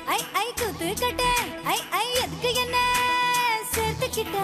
ஐ ஐ குத்துக்கட்ட ஐ ஐ எதுக்கு என்ன சேர்த்துக்கிட்ட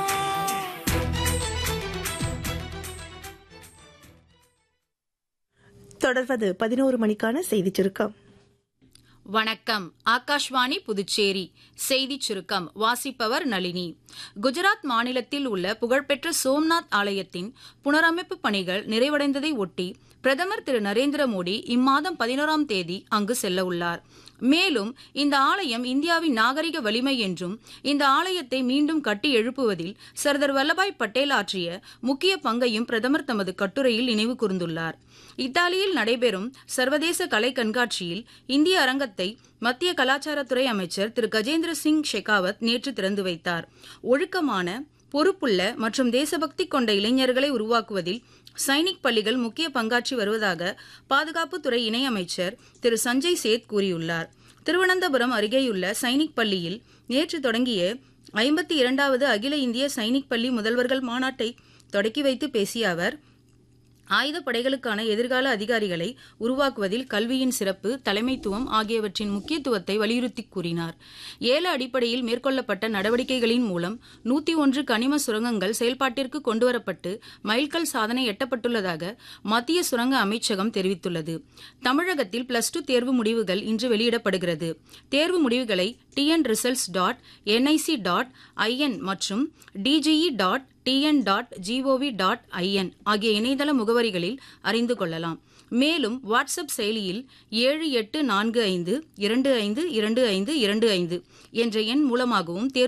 தொடர்வது பதினோரு மணிக்கான செய்திச் சுருக்கம் வணக்கம் ஆகாஷ்வாணி புதுச்சேரி செய்திச் சுருக்கம் வாசிப்பவர் நளினி குஜராத் மாநிலத்தில் உள்ள புகழ்பெற்ற சோம்நாத் ஆலயத்தின் புனரமைப்பு பணிகள் நிறைவடைந்ததை ஒட்டி பிரதமர் திரு நரேந்திர மோடி இம்மாதம் பதினோராம் தேதி அங்கு செல்ல உள்ளார் மேலும் இந்த ஆலயம் இந்தியாவின் நாகரிக வலிமை என்றும் இந்த ஆலயத்தை மீண்டும் கட்டி எழுப்புவதில் சர்தார் வல்லபாய் பட்டேல் ஆற்றிய முக்கிய பங்கையும் பிரதமர் தமது கட்டுரையில் நினைவு கூர்ந்துள்ளார் இத்தாலியில் நடைபெறும் சர்வதேச கலை கண்காட்சியில் இந்திய அரங்கத்தை மத்திய கலாச்சாரத்துறை அமைச்சர் திரு கஜேந்திர சிங் ஷெகாவத் நேற்று திறந்து வைத்தார் ஒழுக்கமான பொறுப்புள்ள மற்றும் தேசபக்தி கொண்ட இளைஞர்களை உருவாக்குவதில் சைனிக் பள்ளிகள் முக்கிய பங்காற்றி வருவதாக பாதுகாப்புத்துறை இணையமைச்சர் திரு சஞ்சய் சேத் கூறியுள்ளார் திருவனந்தபுரம் அருகேயுள்ள சைனிக் பள்ளியில் நேற்று தொடங்கிய ஐம்பத்தி இரண்டாவது அகில இந்திய சைனிக் பள்ளி முதல்வர்கள் மாநாட்டை தொடக்கி வைத்து பேசிய அவர் ஆயுதப் படைகளுக்கான எதிர்கால அதிகாரிகளை உருவாக்குவதில் கல்வியின் சிறப்பு தலைமைத்துவம் ஆகியவற்றின் முக்கியத்துவத்தை வலியுறுத்தி கூறினார் ஏல அடிப்படையில் மேற்கொள்ளப்பட்ட நடவடிக்கைகளின் மூலம் நூத்தி ஒன்று கனிம சுரங்கங்கள் செயல்பாட்டிற்கு கொண்டுவரப்பட்டு மைல்கல் சாதனை எட்டப்பட்டுள்ளதாக மத்திய சுரங்க அமைச்சகம் தெரிவித்துள்ளது தமிழகத்தில் பிளஸ் டூ தேர்வு முடிவுகள் இன்று வெளியிடப்படுகிறது தேர்வு முடிவுகளை TN results dot NIC dot IN மற்றும் DGE dot TN dot GOV dot IN ஆகிய இணையதள முகவரிகளில் அறிந்து கொள்ளலாம் மேலும் வாட்ஸ்அப் செயலியில் ஏழு எட்டு நான்கு ஐந்து இரண்டு ஐந்து இரண்டு ஐந்து இரண்டு ஐந்து என்ற எண் மூலமாகவும் தேர்வு